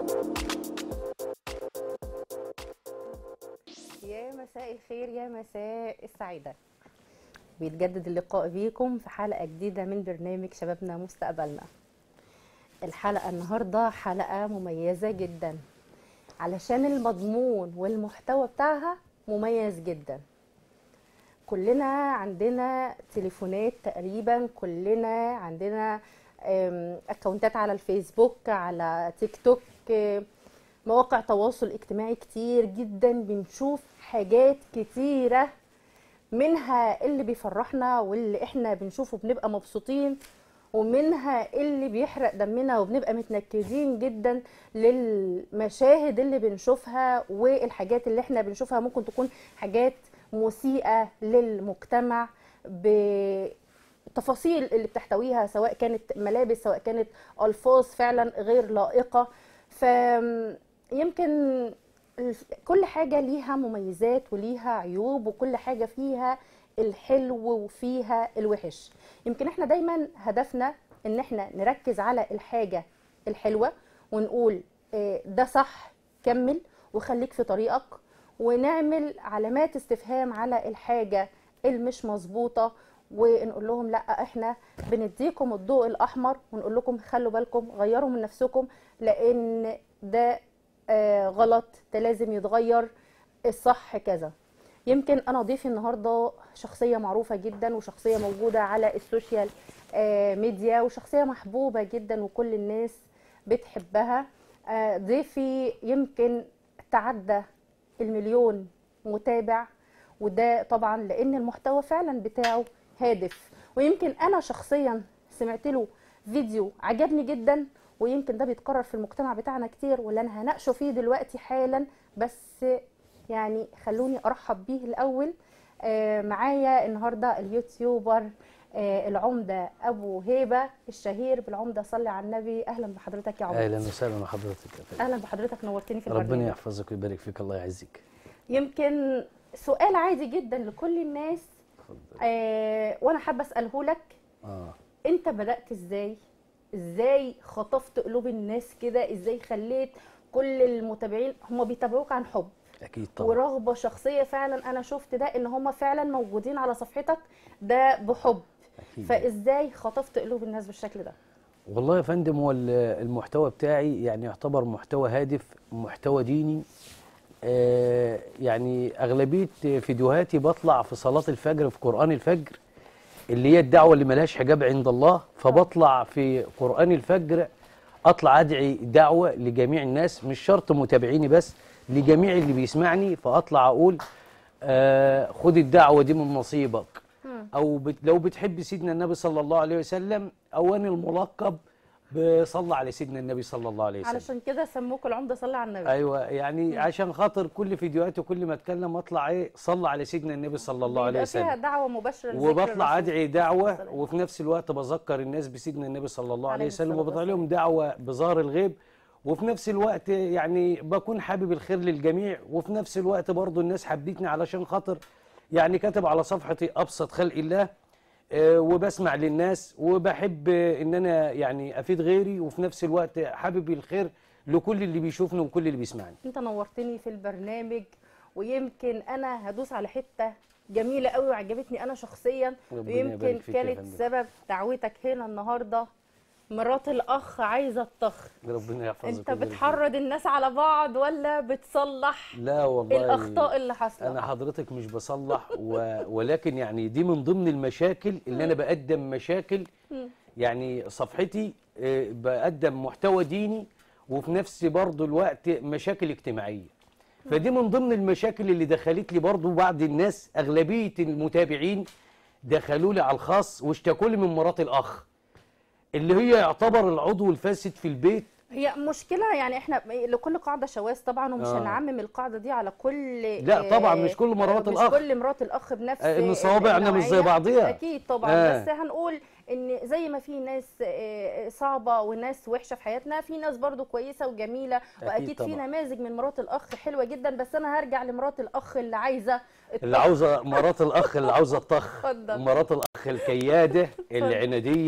يا مساء الخير يا مساء السعادة بيتجدد اللقاء بيكم في حلقة جديدة من برنامج شبابنا مستقبلنا الحلقة النهاردة حلقة مميزة جدا علشان المضمون والمحتوى بتاعها مميز جدا كلنا عندنا تليفونات تقريبا كلنا عندنا أم، اكونتات على الفيسبوك على تيك توك أم، مواقع تواصل اجتماعي كتير جدا بنشوف حاجات كتيرة منها اللي بيفرحنا واللي احنا بنشوفه بنبقى مبسوطين ومنها اللي بيحرق دمنا وبنبقى متنكدين جدا للمشاهد اللي بنشوفها والحاجات اللي احنا بنشوفها ممكن تكون حاجات مسيئة للمجتمع بالتفاصيل اللي بتحتويها سواء كانت ملابس سواء كانت ألفاظ فعلا غير لائقة فيمكن كل حاجة ليها مميزات وليها عيوب وكل حاجة فيها الحلو وفيها الوحش يمكن احنا دايما هدفنا ان احنا نركز على الحاجة الحلوة ونقول آه، ده صح كمل وخليك في طريقك ونعمل علامات استفهام على الحاجة المش مظبوطة ونقول لهم لا احنا بنديكم الضوء الاحمر ونقول لكم خلوا بالكم غيروا من نفسكم لان ده آه، غلط ده لازم يتغير الصح كذا يمكن انا ضيفي النهارده شخصيه معروفه جدا وشخصيه موجوده على السوشيال آه، ميديا وشخصيه محبوبه جدا وكل الناس بتحبها آه، ضيفي يمكن تعدى المليون متابع وده طبعا لان المحتوى فعلا بتاعه هادف ويمكن انا شخصيا سمعت له فيديو عجبني جدا ويمكن ده بيتكرر في المجتمع بتاعنا كتير واللي انا هناقشه فيه دلوقتي حالا بس يعني خلوني ارحب بيه الاول آه، معايا النهارده اليوتيوبر آه، العمده ابو هيبه الشهير بالعمده صلي على النبي اهلا بحضرتك يا عمده اهلا وسهلا بحضرتك يا فندم. اهلا بحضرتك نورتني في ربنا البرنامج يحفظك ويبارك فيك الله يعزك يمكن سؤال عادي جدا لكل الناس اتفضل آه وانا حابه اساله لك اه انت بدات ازاي ازاي خطفت قلوب الناس كده ازاي خليت كل المتابعين هم بيتابعوك عن حب اكيد طبعا ورغبه شخصيه فعلا انا شفت ده ان هم فعلا موجودين على صفحتك ده بحب أكيد. فازاي خطفت قلوب الناس بالشكل ده والله يا فندم هو ال- المحتوى بتاعي يعني يعتبر محتوى هادف محتوى ديني آه يعني اغلبيه فيديوهاتي بطلع في صلاه الفجر في قران الفجر اللي هي الدعوه اللي ملهاش حجاب عند الله فبطلع في قران الفجر اطلع ادعي دعوه لجميع الناس مش شرط متابعيني بس لجميع اللي بيسمعني فاطلع اقول آه خد الدعوه دي من نصيبك او بت لو بتحب سيدنا النبي صلى الله عليه وسلم او انا الملقب بصلى على سيدنا النبي صلى الله عليه وسلم علشان كده سموك العمده صلي على النبي ايوه يعني عشان خاطر كل فيديوهاتي وكل ما اتكلم اطلع ايه صلى على سيدنا النبي صلى الله عليه بيبقى فيها وسلم دعوه مباشره لذكر وبطلع الرسول. ادعي دعوه والسلام. وفي نفس الوقت بذكر الناس بسيدنا النبي صلى الله عليه عليه وسلم الصلاة وبطلع لهم دعوه بظهر الغيب وفي نفس الوقت يعني بكون حابب الخير للجميع وفي نفس الوقت برضو الناس حبتني علشان خاطر يعني كاتب على صفحتي ابسط خلق الله آه، وبسمع للناس وبحب آه، ان انا يعني افيد غيري وفي نفس الوقت حابب الخير لكل اللي بيشوفني وكل اللي بيسمعني انت نورتني في البرنامج ويمكن انا هدوس على حته جميله قوي وعجبتني انا شخصيا ربنا ويمكن يبارك فيك يا كانت فندم. سبب دعوتك هنا النهارده مرات الاخ عايزه الطخ ربنا يحفظك انت ويبارك فيك. بتحرض الناس على بعض ولا بتصلح لا والله الاخطاء اللي حاصله انا حضرتك مش بصلح و... ولكن يعني دي من ضمن المشاكل اللي انا بقدم مشاكل يعني صفحتي آه، بقدم محتوى ديني وفي نفس برضه الوقت مشاكل اجتماعيه فدي من ضمن المشاكل اللي دخلت لي برضه بعض الناس اغلبيه المتابعين دخلوا لي على الخاص واشتكوا لي من مرات الاخ اللي هي يعتبر العضو الفاسد في البيت هي مشكله يعني احنا لكل قاعده شواذ طبعا ومش آه. هنعمم القاعده دي على كل لا طبعا مش كل مرات مش الأخ. كل مرات الاخ بنفس آه، إن صوابعنا مش زي النوعية. بعضيها. اكيد طبعا آه. بس هنقول ان زي ما في ناس آه، صعبه وناس وحشه في حياتنا في ناس برضو كويسه وجميله واكيد في طبعا. نماذج من مرات الاخ حلوه جدا بس انا هرجع لمرات الاخ اللي عايزه اللي عاوزه مرات الاخ اللي عاوزه الطخ اتفضل. مرات الاخ الكياده العناديه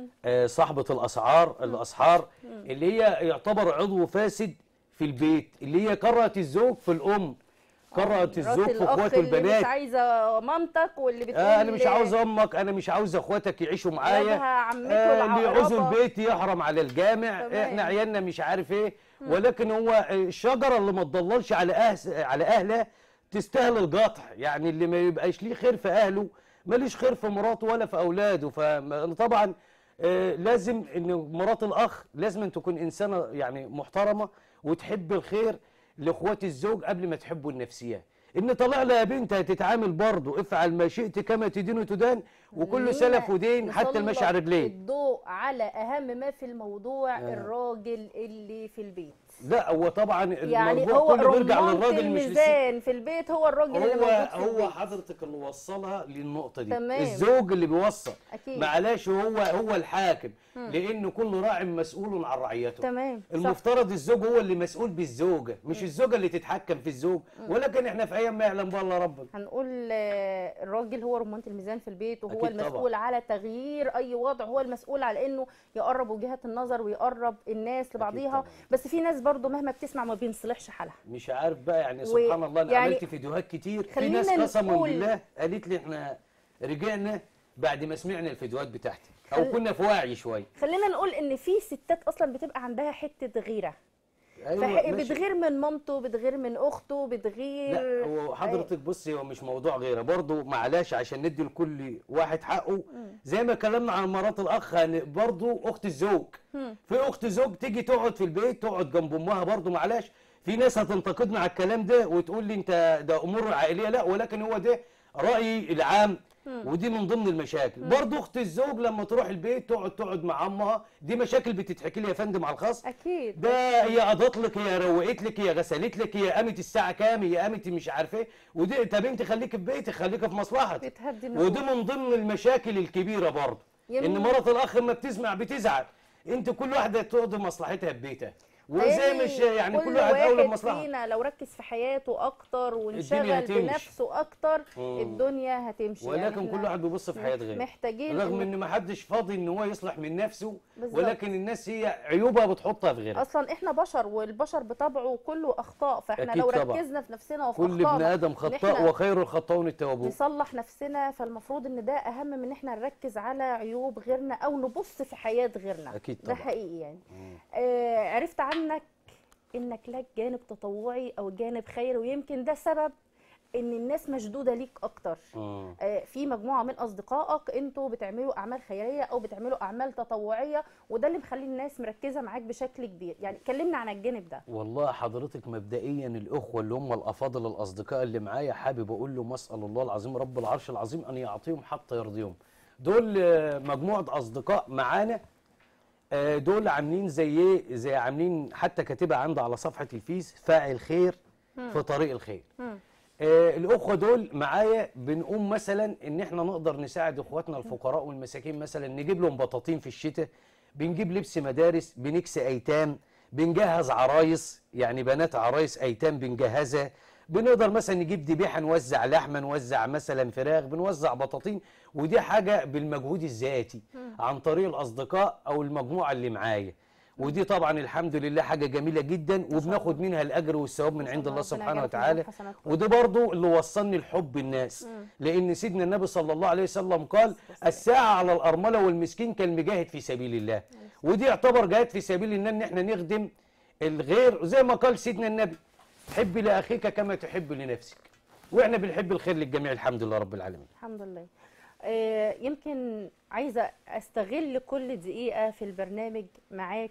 آه، صاحبة الأسعار الأسحار اللي هي يعتبر عضو فاسد في البيت اللي هي كرهت الزوج في الأم كرهت الزوج مرات في الأخ اخوات اللي البنات مش عايزه مامتك واللي بتقول آه انا مش عاوز امك انا مش عاوز اخواتك يعيشوا معايا ولادها عمته آه اللي يعوزوا العقربة. البيت يحرم على الجامع تمام. احنا عيالنا مش عارف ايه ولكن هو الشجره اللي ما تضللش على أهل على اهلها تستاهل القطع يعني اللي ما يبقاش ليه خير في اهله ماليش خير في مراته ولا في اولاده فطبعا آه لازم ان مرات الاخ لازم أن تكون انسانه يعني محترمه وتحب الخير لاخوات الزوج قبل ما تحبوا النفسيات ان طلع لها يا بنت هتتعامل برضه افعل ما شئت كما تدين وتدان وكل خلينا سلف ودين حتى نسلط المشي على رجلين الضوء على اهم ما في الموضوع الراجل اللي في البيت لا هو طبعا يعني الموضوع هو كله بيرجع رمانة للراجل مش للست الميزان في البيت هو الراجل اللي هو موجود في هو البيت حضرتك اللي وصلها للنقطه دي تمام. الزوج اللي بيوصل أكيد. معلش هو هو الحاكم لان كل راع مسؤول عن رعيته تمام صح المفترض الزوج هو اللي مسؤول بالزوجه مش الزوجه اللي تتحكم في الزوج ولكن احنا في ايام ما يعلم بها الا ربنا هنقول آه، الراجل هو رمانة الميزان في البيت وهو أكيد المسؤول طبعا. على تغيير اي وضع هو المسؤول على انه يقرب وجهات النظر ويقرب الناس لبعضيها طبعا. بس في ناس برضو مهما بتسمع ما بينصلحش حالها مش عارف بقى يعني سبحان الله انا يعني عملت فيديوهات كتير في خلينا ناس قسما نقول- بالله قالت لي احنا رجعنا بعد ما سمعنا الفيديوهات بتاعتي او خل- كنا في وعي شويه خلينا نقول ان في ستات اصلا بتبقى عندها حته غيره فح- ماشي. بتغير من مامته بتغير من اخته بتغير لا هو حضرتك بصي هو مش موضوع غيره برضه معلش عشان ندي لكل واحد حقه زي ما اتكلمنا عن مرات الاخ يعني برضه اخت الزوج في اخت زوج تيجي تقعد في البيت تقعد جنب امها برضه معلش في ناس هتنتقدنا على الكلام ده وتقول لي انت ده امور عائليه لا ولكن هو ده رايي العام ودي من ضمن المشاكل برضه اخت الزوج لما تروح البيت تقعد تقعد مع امها دي مشاكل بتتحكي لي يا فندم على الخاص اكيد ده هي قضت لك هي روقت لك هي غسلت لك هي قامت الساعه كام هي قامت مش عارف ايه ودي طب انت خليك في بيتك خليك في مصلحتك بتهدي النفوس. ودي من ضمن المشاكل الكبيره برضه يم- ان مرات الاخ لما بتسمع بتزعل انت كل واحده تقضي مصلحتها في بيتها وزي تاني مش يعني كل واحد اولى بمصلحته فينا لو ركز في حياته اكتر الدنيا وانشغل هتمشي. بنفسه اكتر مم. الدنيا هتمشي ولكن يعني كل إحنا واحد بيبص في حياه غيره محتاجين رغم إن- ان ما حدش فاضي ان هو يصلح من نفسه بالظبط. ولكن الناس هي عيوبها بتحطها في غيرها اصلا احنا بشر والبشر بطبعه كله اخطاء فاحنا أكيد لو طبعا. ركزنا في نفسنا وفي كل ابن أخطائنا ادم إن خطاء إحنا وخير الخطاؤون التوابون نصلح نفسنا فالمفروض ان ده اهم من ان احنا نركز على عيوب غيرنا او نبص في حياة غيرنا أكيد ده طبعا. حقيقي يعني آه عرفت عنك انك لك جانب تطوعي او جانب خيري ويمكن ده سبب ان الناس مشدودة ليك اكتر مم. آه، في مجموعه من اصدقائك انتوا بتعملوا اعمال خيريه او بتعملوا اعمال تطوعيه وده اللي مخلي الناس مركزه معاك بشكل كبير يعني كلمنا عن الجانب ده والله حضرتك مبدئيا الاخوه اللي هم الافاضل الاصدقاء اللي معايا حابب اقول له اسال الله العظيم رب العرش العظيم ان يعطيهم حتى يرضيهم دول آه، مجموعه اصدقاء معانا آه، دول عاملين زي ايه زي عاملين حتى كاتبها عندي على صفحه الفيس فاعل خير في طريق الخير آه الاخوه دول معايا بنقوم مثلا ان احنا نقدر نساعد اخواتنا الفقراء والمساكين مثلا نجيب لهم بطاطين في الشتاء بنجيب لبس مدارس بنكسي ايتام بنجهز عرايس يعني بنات عرايس ايتام بنجهزها بنقدر مثلا نجيب ذبيحه نوزع لحمه نوزع مثلا فراخ بنوزع بطاطين ودي حاجه بالمجهود الذاتي عن طريق الاصدقاء او المجموعه اللي معايا ودي طبعا الحمد لله حاجه جميله جدا وبناخد منها الاجر والثواب من عند الله، الله ربنا سبحانه يجعل في وتعالى ميزان حسناتكم. وده برضو اللي وصلني لحب الناس لان سيدنا النبي صلى الله عليه وسلم قال الساعه على الارمله والمسكين كالمجاهد في سبيل الله ودي يعتبر جهاد في سبيل الله ان احنا نخدم الغير زي ما قال سيدنا النبي حب لاخيك كما تحب لنفسك واحنا بنحب الخير للجميع الحمد لله رب العالمين الحمد لله آه، يمكن عايزه استغل كل دقيقه في البرنامج معاك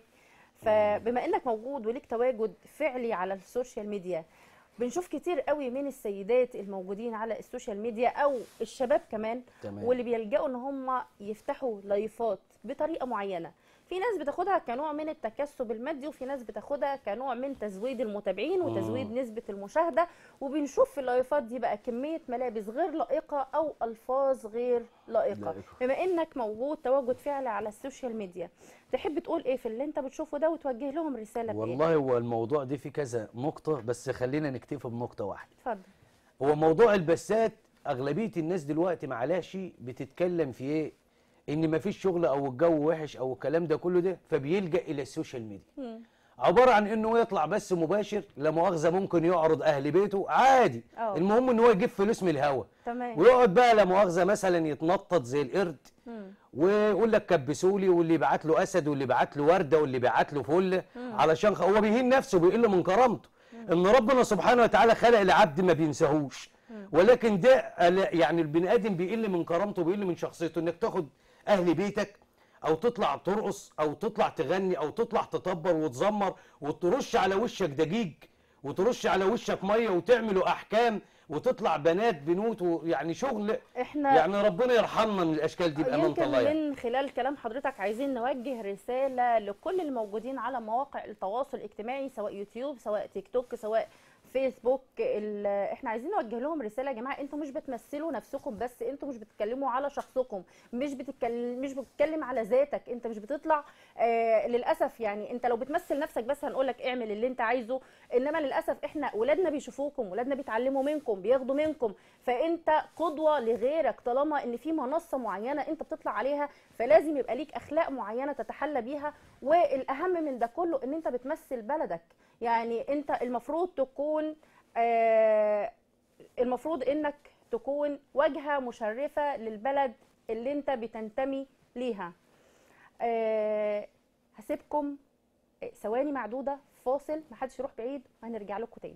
فبما انك موجود وليك تواجد فعلي على السوشيال ميديا بنشوف كتير قوي من السيدات الموجودين على السوشيال ميديا او الشباب كمان تمام. واللي بيلجأوا ان هم يفتحوا لايفات بطريقه معينه في ناس بتاخدها كنوع من التكسب المادي وفي ناس بتاخدها كنوع من تزويد المتابعين وتزويد نسبة المشاهدة وبنشوف في اللايفات دي بقى كمية ملابس غير لائقة أو ألفاظ غير لائقة لائقة. بما إنك موجود تواجد فعلي على السوشيال ميديا تحب تقول إيه في اللي أنت بتشوفه ده وتوجه لهم رسالة بإيه؟ والله هو الموضوع ده فيه كذا نقطه بس خلينا نكتفي بنقطه واحده اتفضل هو موضوع البسات اغلبيه الناس دلوقتي معلش بتتكلم في ايه ان مفيش شغل او الجو وحش او الكلام ده كله ده فبيلجا الى السوشيال ميديا عباره عن انه يطلع بس مباشر لا مؤاخذه ممكن يعرض اهل بيته عادي أه. المهم ان هو يجيب فلوس من الهوا تمام ويقعد بقى لا مؤاخذه مثلا يتنطط زي القرد ويقول لك كبسولي واللي يبعت له اسد واللي يبعت له ورده واللي يبعت له فل علشان خ- هو بيهين نفسه بيقل من كرامته ان ربنا سبحانه وتعالى خلق العبد ما بينساهوش ولكن ده ال- يعني البني ادم بيقل من كرامته بيقل من شخصيته انك تاخد اهل بيتك او تطلع ترقص او تطلع تغني او تطلع تطبر وتزمر وترش على وشك دقيق وترش على وشك ميه وتعملوا احكام وتطلع بنات بنوت ويعني شغل احنا يعني ربنا يرحمنا من الاشكال دي بامانه يمكن الله يعني. من خلال كلام حضرتك عايزين نوجه رسالة لكل الموجودين على مواقع التواصل الاجتماعي سواء يوتيوب سواء تيك توك سواء فيسبوك ال- احنا عايزين نوجه لهم رسالة يا جماعة انتوا مش بتمثلوا نفسكم بس انتوا مش بتتكلموا على شخصكم مش بتتكلم مش بتتكلم على ذاتك انت مش بتطلع آه للاسف يعني انت لو بتمثل نفسك بس هنقول لك اعمل اللي انت عايزه انما للاسف احنا ولادنا بيشوفوكم ولادنا بيتعلموا منكم بياخدوا منكم فانت قدوه لغيرك طالما ان في منصه معينه انت بتطلع عليها فلازم يبقى ليك اخلاق معينه تتحلى بيها والاهم من ده كله ان انت بتمثل بلدك يعني انت المفروض تكون آه المفروض انك تكون واجهه مشرفه للبلد اللي انت بتنتمي ليها آه هسيبكم ثواني معدوده فاصل محدش يروح بعيد وهنرجع لكم تاني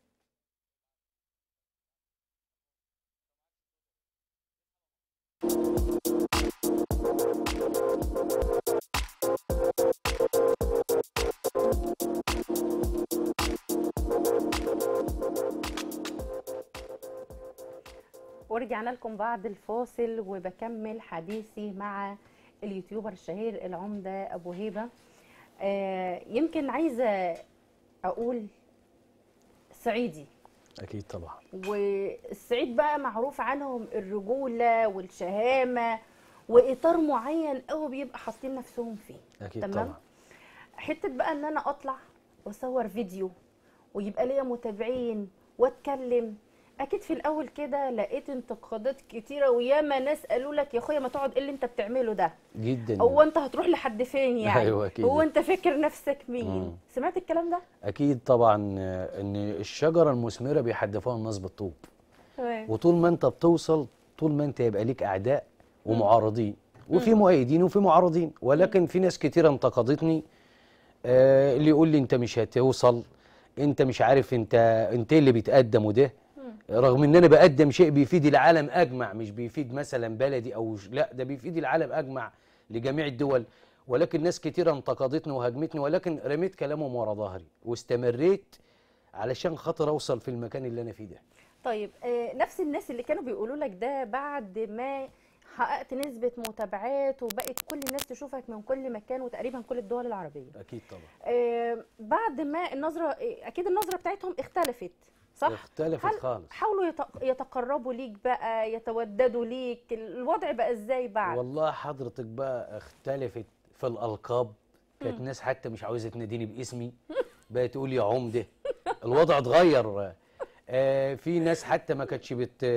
ورجعنا لكم بعد الفاصل وبكمل حديثي مع اليوتيوبر الشهير العمدة أبو هيبة آه يمكن عايزة أقول صعيدي اكيد طبعا والصعيد بقى معروف عنهم الرجولة والشهامة وإطار معين قوي بيبقى حاطين نفسهم فيه اكيد تمام؟ طبعا حته بقى ان انا اطلع واصور فيديو ويبقى ليا متابعين واتكلم اكيد في الاول كده لقيت انتقادات كتيره وياما ناس قالوا لك يا اخويا ما تقعد ايه اللي انت بتعمله ده جدا هو انت هتروح لحد فين يعني أيوة أكيد. هو انت فاكر نفسك مين مم. سمعت الكلام ده اكيد طبعا آه، ان الشجره المثمره بيحدفوها الناس بالطوب تمام وطول ما انت بتوصل طول ما انت يبقى ليك اعداء ومعارضين وفي مؤيدين وفي معارضين ولكن في ناس كتيره انتقدتني آه، اللي يقول لي انت مش هتوصل انت مش عارف انت انت اللي بتقدم وده رغم ان انا بقدم شيء بيفيد العالم اجمع مش بيفيد مثلا بلدي او ش- لا ده بيفيد العالم اجمع لجميع الدول ولكن ناس كتيره انتقدتني وهاجمتني ولكن رميت كلامهم ورا ظهري واستمريت علشان خاطر اوصل في المكان اللي انا فيه ده طيب آه، نفس الناس اللي كانوا بيقولوا لك ده بعد ما حققت نسبة متابعات وبقت كل الناس تشوفك من كل مكان وتقريبا كل الدول العربية اكيد طبعا آه، بعد ما النظرة آه، أكيد النظرة بتاعتهم اختلفت صح؟ اختلفت هل خالص حاولوا يتق- يتقربوا ليك بقى يتوددوا ليك الوضع بقى ازاي بعد؟ والله حضرتك بقى اختلفت في الالقاب كانت ناس حتى مش عاوزه تناديني باسمي بقت تقول يا عمده الوضع اتغير آه في ناس حتى ما كانتش بت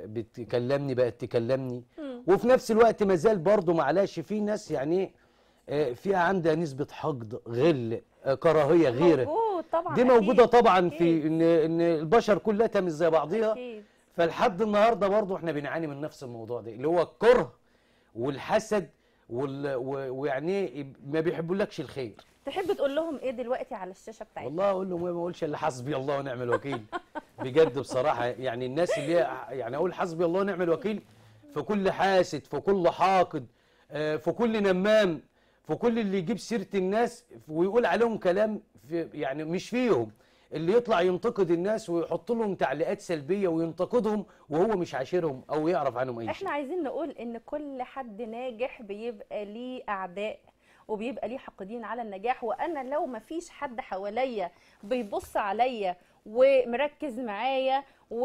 بتكلمني بقت تكلمني وفي نفس الوقت ما زال برضه معلش في ناس يعني آه فيها عندها نسبه حقد غل آه كراهيه غيره موجود طبعا دي أكيد، موجوده طبعا أكيد، في ان ان البشر كلها مش زي بعضيها أكيد. فلحد النهارده برضه احنا بنعاني من نفس الموضوع ده اللي هو الكره والحسد وال... و... ويعني ما بيحبولكش الخير تحب تقول لهم ايه دلوقتي على الشاشة بتاعتك؟ والله اقول لهم إيه، ما اقولش الا حسبي الله ونعم الوكيل بجد بصراحه يعني الناس اللي هي يعني اقول حسبي الله ونعم الوكيل في كل حاسد في كل حاقد آه، في كل نمام في كل اللي يجيب سيره الناس ويقول عليهم كلام في يعني مش فيهم اللي يطلع ينتقد الناس ويحط لهم تعليقات سلبيه وينتقدهم وهو مش عاشرهم او يعرف عنهم اي شيء احنا عايزين نقول ان كل حد ناجح بيبقى ليه اعداء وبيبقى ليه حاقدين على النجاح وانا لو ما فيش حد حواليا بيبص عليا ومركز معايا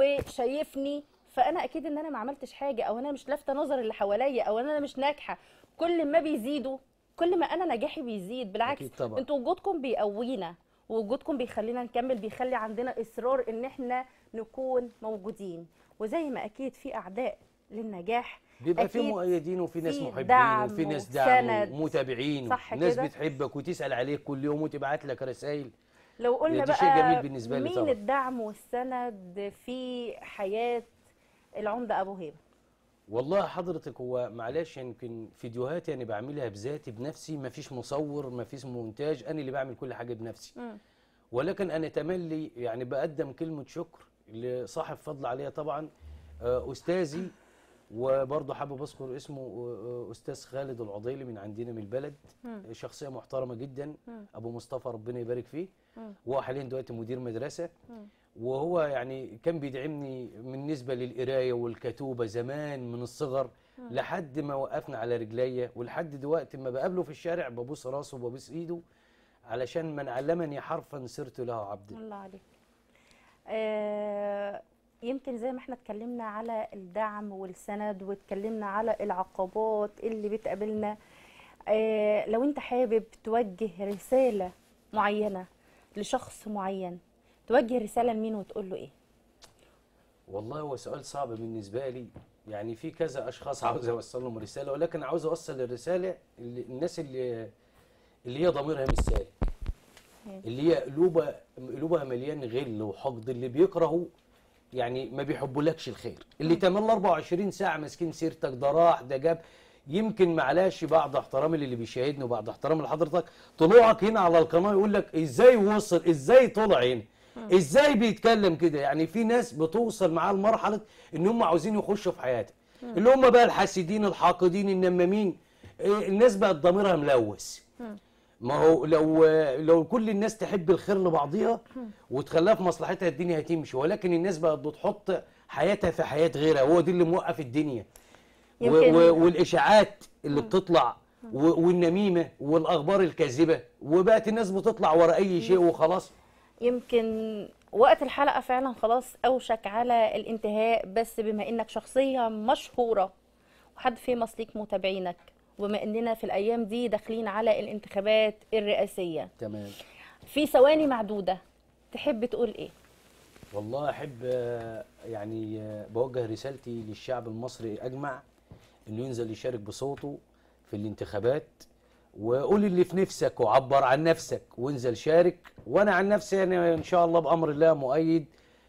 وشايفني فانا اكيد ان انا ما عملتش حاجه او انا مش لافته نظر اللي حواليا او انا مش ناجحه كل ما بيزيدوا كل ما انا نجاحي بيزيد بالعكس أكيد طبعا. انتوا وجودكم بيقوينا ووجودكم بيخلينا نكمل بيخلي عندنا اصرار ان احنا نكون موجودين وزي ما اكيد في اعداء للنجاح بيبقى في أكيد مؤيدين وفي ناس في محبين دعم وفي ناس دعم وسند. ومتابعين صح ناس كده؟ بتحبك وتسال عليك كل يوم وتبعت لك رسائل لو قلنا دي بقى شيء جميل بالنسبة لي مين طبعا. الدعم والسند في حياة العمدة أبو هيبة والله حضرتك هو معلش يمكن فيديوهات انا بعملها بذاتي بنفسي ما فيش مصور ما فيش مونتاج انا اللي بعمل كل حاجه بنفسي مم. ولكن انا تملي يعني بقدم كلمه شكر لصاحب فضل عليا طبعا آه، استاذي وبرضه حابب اذكر اسمه آه، آه، استاذ خالد العضيلي من عندنا من البلد مم. شخصيه محترمه جدا مم. ابو مصطفى ربنا يبارك فيه مم. وهو حاليا دلوقتي مدير مدرسه مم. وهو يعني كان بيدعمني بالنسبه للقرايه والكتوبه زمان من الصغر لحد ما وقفنا على رجليا ولحد دلوقتي ما بقابله في الشارع ببوس راسه وببوس ايده علشان من علمني حرفا صرت له عبدا الله عليك آه يمكن زي ما احنا اتكلمنا على الدعم والسند واتكلمنا على العقبات اللي بتقابلنا آه لو انت حابب توجه رسالة معينة لشخص معين توجه رسالة لمين وتقول له ايه والله هو سؤال صعب بالنسبه لي يعني في كذا اشخاص عاوز اوصل لهم رساله ولكن عاوز اوصل الرساله اللي الناس اللي اللي هي ضميرها مش سالك اللي هي قلوبها قلوبها مليان غل وحقد اللي بيكرهوا يعني ما بيحبولكش الخير اللي تمل 24 ساعه ماسكين سيرتك ده راح ده جاب يمكن معلش بعد احترامي للي بيشاهدني وبعد احترامي لحضرتك طلوعك هنا على القناه يقول لك ازاي وصل ازاي طلع هنا ازاي بيتكلم كده يعني في ناس بتوصل معاه لمرحله ان هم عاوزين يخشوا في حياتك اللي هم بقى الحاسدين الحاقدين النمامين إيه، الناس بقت ضميرها ملوث ما هو لو لو كل الناس تحب الخير لبعضيها وتخليها في مصلحتها الدنيا هتمشي ولكن الناس بقت بتحط حياتها في حياة غيرها هو دي اللي موقف الدنيا و يمكن- و والإشاعات اللي بتطلع و والنميمة والأخبار الكاذبة وبقت الناس بتطلع ورا أي شيء وخلاص يمكن وقت الحلقة فعلا خلاص أوشك على الانتهاء بس بما إنك شخصية مشهورة وحد فيمس ليك متابعينك وبما إننا في الأيام دي داخلين على الانتخابات الرئاسية تمام في ثواني معدودة تحب تقول إيه؟ والله احب آه، يعني آه، بوجه رسالتي للشعب المصري اجمع انه ينزل يشارك بصوته في الانتخابات وقول اللي في نفسك وعبر عن نفسك وانزل شارك وانا عن نفسي انا ان شاء الله بامر الله مؤيد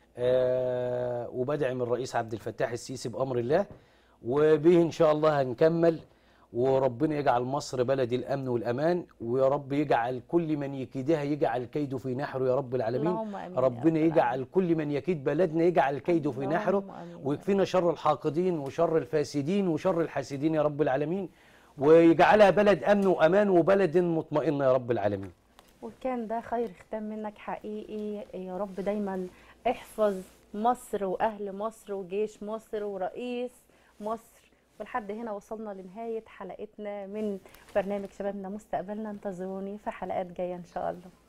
آه، وبدعم الرئيس عبد الفتاح السيسي بامر الله وبه ان شاء الله هنكمل وربنا يجعل مصر بلد الامن والامان ويا رب يجعل كل من يكيدها يجعل كيده في نحره يا رب العالمين اللهم آمين يا ربنا رب يجعل كل من يكيد بلدنا يجعل كيده في اللهم نحره آمين. ويكفينا شر الحاقدين وشر الفاسدين وشر الحاسدين يا رب العالمين ويجعلها بلد امن وامان وبلد مطمئن يا رب العالمين وكان ده خير ختام منك حقيقي يا رب دايما احفظ مصر واهل مصر وجيش مصر ورئيس مصر ولحد هنا وصلنا لنهايه حلقتنا من برنامج شبابنا مستقبلنا انتظروني في حلقات جايه ان شاء الله